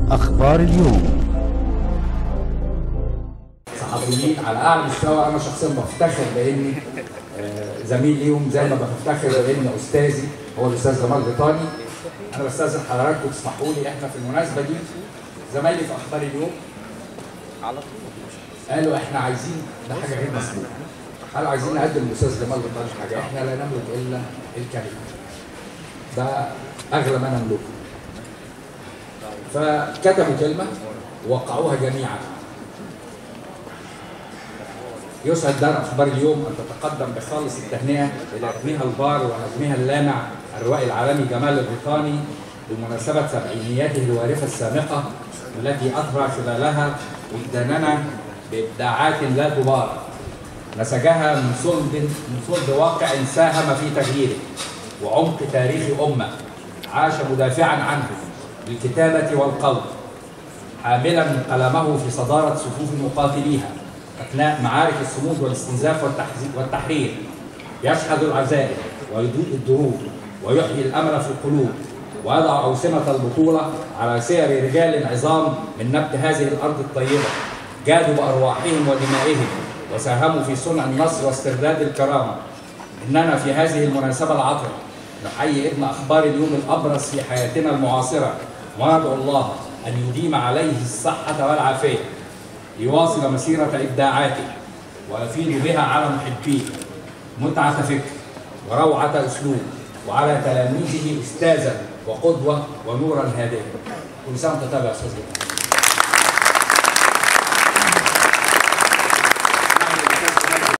أخبار اليوم صحفيين على اعلى مستوى انا شخصيا بفتخر باني آه، زميل ليهم زي ما بفتخر بان استاذي هو الاستاذ جمال غيطاني انا بستاذن حضراتكم تسمحوا لي احنا في المناسبه دي زمايلي في اخبار اليوم قالوا احنا عايزين ده حاجه غير مسموحه قالوا عايزين نقدم للاستاذ جمال غيطاني حاجه احنا لا نملك الا الكلمه ده اغلى ما نملكه فكتبوا كلمه ووقعوها جميعا يسعد دار اخبار اليوم ان تتقدم بخالص التهنئه الى ابنها البار ونجمها اللامع الروائي العالمي جمال البريطاني بمناسبه سبعينياته الوارفه السامقه التي اثرى خلالها وجداننا بابداعات لا تبار نسجها من صلب من صلب واقع ساهم في تغييره وعمق تاريخ امه عاش مدافعا عنه بالكتابه والقول حاملا قلمه في صداره صفوف مقاتليها اثناء معارك الصمود والاستنزاف والتحزي- والتحرير يشحذ العزائم ويضيء الدروب ويحيي الامل في القلوب ويضع اوسمه البطوله على سير رجال عظام من نبت هذه الارض الطيبه جادوا بارواحهم ودمائهم وساهموا في صنع النصر واسترداد الكرامه اننا في هذه المناسبه العطره نحيي ابن اخبار اليوم الابرز في حياتنا المعاصره وندعو الله ان يديم عليه الصحه والعافيه ليواصل مسيرة إبداعاته ويفيض بها على محبيه متعة فكر وروعة أسلوب وعلى تلاميذه أستاذا وقدوة ونورا هادئا كل سنة وأنت طيب يا أستاذ جمال